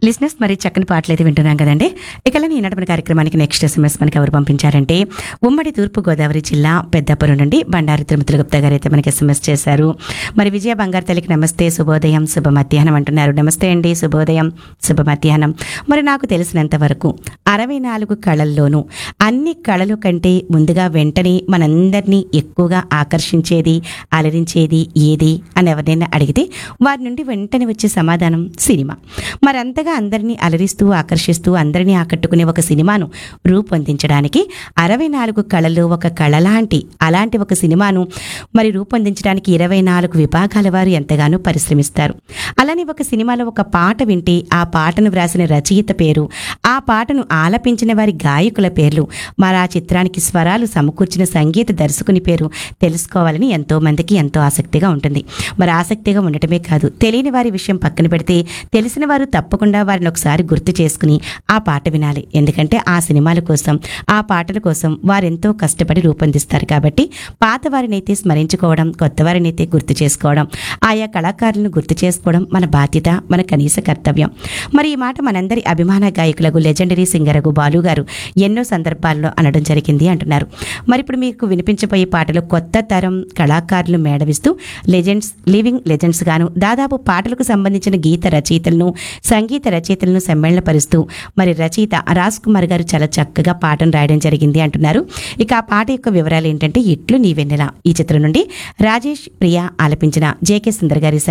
listeners మరి చక్కని పాటలు అయితే వింటున్నాం కదండి ఇక ఈ నడపని కార్యక్రమానికి నెక్స్ట్ ఎస్ఎంఎస్ మనకి ఎవరు పంపించారంటే ఉమ్మడి తూర్పు గోదావరి జిల్లా పెద్దాపురం నుండి బండారు తిరుమతుల గుప్తా గారు అయితే మనకి ఎస్ఎంఎస్ చేశారు మరి విజయ బంగారు తల్లికి నమస్తే శుభోదయం శుభ మధ్యాహ్నం అంటున్నారు నమస్తే అండి శుభోదయం శుభ మధ్యాహ్నం మరి నాకు తెలిసినంత వరకు అరవై నాలుగు కళల్లోనూ అన్ని కళలు కంటే ముందుగా వెంటనే మనందరినీ ఎక్కువగా ఆకర్షించేది అలరించేది ఏది అని ఎవరినైనా అడిగితే వారి నుండి వెంటనే వచ్చే సమాధానం సినిమా మరి అంతగా అందరినీ అలరిస్తూ ఆకర్షిస్తూ అందరినీ ఆకట్టుకునే ఒక సినిమాను రూపొందించడానికి అరవై నాలుగు కళలు ఒక కళ లాంటి అలాంటి ఒక సినిమాను మరి రూపొందించడానికి ఇరవై నాలుగు విభాగాల వారు ఎంతగానో పరిశ్రమిస్తారు అలానే ఒక సినిమాలో ఒక పాట వింటే ఆ పాటను వ్రాసిన రచయిత పేరు ఆ పాటను ఆలపించిన వారి గాయకుల పేర్లు మరి ఆ చిత్రానికి స్వరాలు సమకూర్చిన సంగీత దర్శకుని పేరు తెలుసుకోవాలని ఎంతో మందికి ఎంతో ఆసక్తిగా ఉంటుంది మరి ఆసక్తిగా ఉండటమే కాదు తెలియని వారి విషయం పక్కన పెడితే తెలిసిన వారు తప్పకుండా వారిని ఒకసారి గుర్తు చేసుకుని ఆ పాట వినాలి ఎందుకంటే ఆ సినిమాల కోసం ఆ పాటల కోసం వారెంతో కష్టపడి రూపొందిస్తారు కాబట్టి పాత వారినైతే స్మరించుకోవడం కొత్త వారినైతే గుర్తు చేసుకోవడం ఆయా కళాకారులను గుర్తు చేసుకోవడం మన బాధ్యత మన కనీస కర్తవ్యం మరి ఈ మాట మనందరి అభిమాన గాయకులకు లెజెండరీ సింగరగు బాలు గారు ఎన్నో సందర్భాల్లో అనడం జరిగింది అంటున్నారు మరి ఇప్పుడు మీకు వినిపించబోయే పాటలు కొత్త తరం కళాకారులు మేడవిస్తూ లెజెండ్స్ లివింగ్ లెజెండ్స్ గాను దాదాపు పాటలకు సంబంధించిన గీత రచయితలను సంగీత రచయితలను సమ్మేళనపరుస్తూ మరి రచయిత రాజ్ కుమార్ గారు చాలా చక్కగా పాటను రాయడం జరిగింది అంటున్నారు ఇక ఆ పాట యొక్క వివరాలు ఏంటంటే ఇట్లు నీవెన్నెల ఈ చిత్రం నుండి రాజేష్ ప్రియా ఆలపించిన జేకే సుందర్ గారి